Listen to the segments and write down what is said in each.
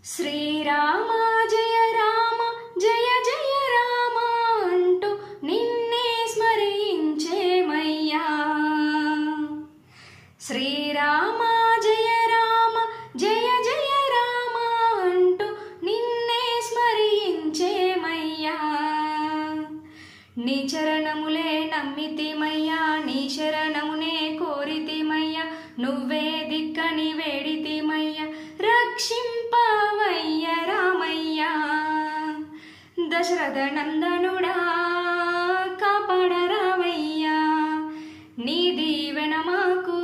శ్రీరామ జయ రామ జయ జయ రామ అంటూ నిన్నే స్మరించేమయ్యా శ్రీరామ జయ రామ జయ జయ రామ అంటూ నిన్నే స్మరించేమయ్యా నీ చరణములే నమ్మితిమయ్యా నీ శరణమునే కోరితిమయ్యా నువ్వే దిక్కని వేడితిమయ్యా రక్షింపవయ్య రామయ్యా దశరథ నందనుడా కాపాడరావయ్యా నీ దీవెన మాకు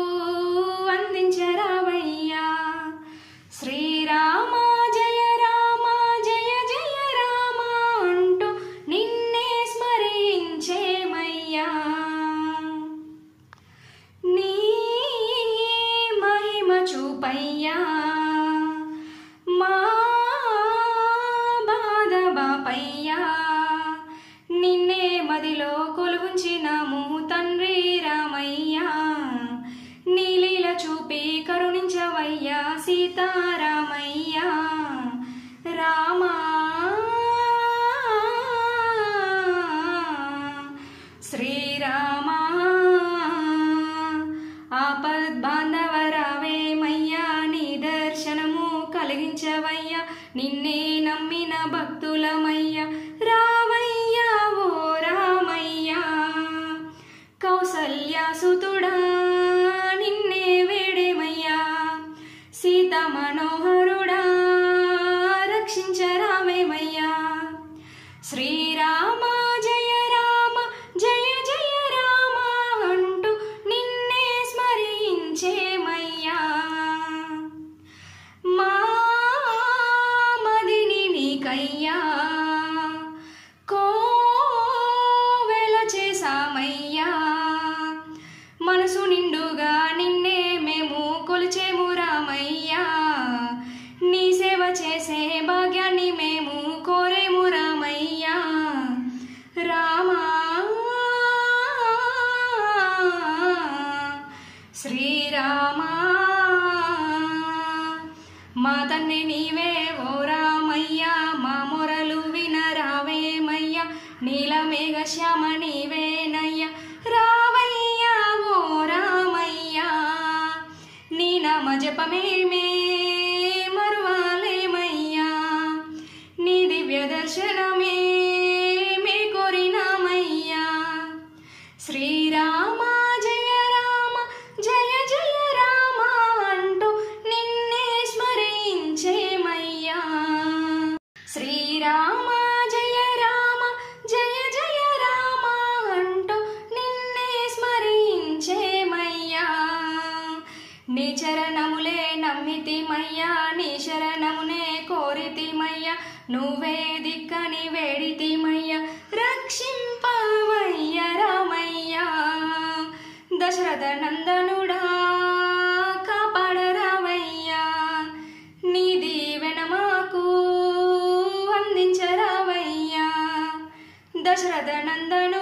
అందించరావయ్యా శ్రీరామ జయ రామ జయ జయ రామ అంటూ నిన్నే స్మరించేమయ్యా నీ మహిమ చూపయ్యా మా బాధ బాపయ్యా నిన్నే మదిలో కొలువుంచినాము తండ్రి రామయ్యా నీలీల చూపి కరుణించవయ్యా సీతారామయ్యా రామా శ్రీరామా ఆపద్ బాంధవరావేమయ్యా నీ దర్శనము కలిగించవయ్యా నిన్నే నమ్మిన భక్తులమయ్యా రావయ్యా ఓ రామయ్యా కౌసల్యాసుతుడా నిన్నే వేడేమయ్యా సీత మనోహరుడా రక్షించరావేమయ్యా శ్రీరామ జయ రామ జయ జయ రామ అంటూ నిన్నే స్మరించేమయ్యా మా మదిని నీకయ్యా కోవెల చేసామయ్యా మనసు నిండుగా నిన్నే మేము కొలిచేము రామయ్యా నీ సేవ చేసే భాగ్యాన్ని మేము కోరేము రామయ్యా రామా శ్రీరామా మా తండ్రి నీవే ఓ రామయ్యా మా మొరలు వినరావేమయ్యా నీలమేఘ శ్యామ నీవేనయ్యా రావయ్యా ఓ రామయ్యా నీ నామ జపమేమే మరువాలేమయ్యా నీ దివ్య దర్శనమే మే కోరినామయ్యా శ్రీరామ జయ రామ జయ జయ రామ అంటూ నిన్నే స్మరించేమయ్యా శ్రీరామ జయ రామ జయ జయ రామ అంటూ నిన్నే స్మరించేమయ్యా నీ చరణములే నమ్మితిమయ్యా నీ శరణమునే కోరితిమయ్యా నువ్వే దిక్కని వేడితిమయ్యా రక్షింపవయ్య రామయ్యా దశరథ నందనుడా కాపాడరావయ్యా నీ దీవెన మాకు అందించరావయ్యా దశరథ నందను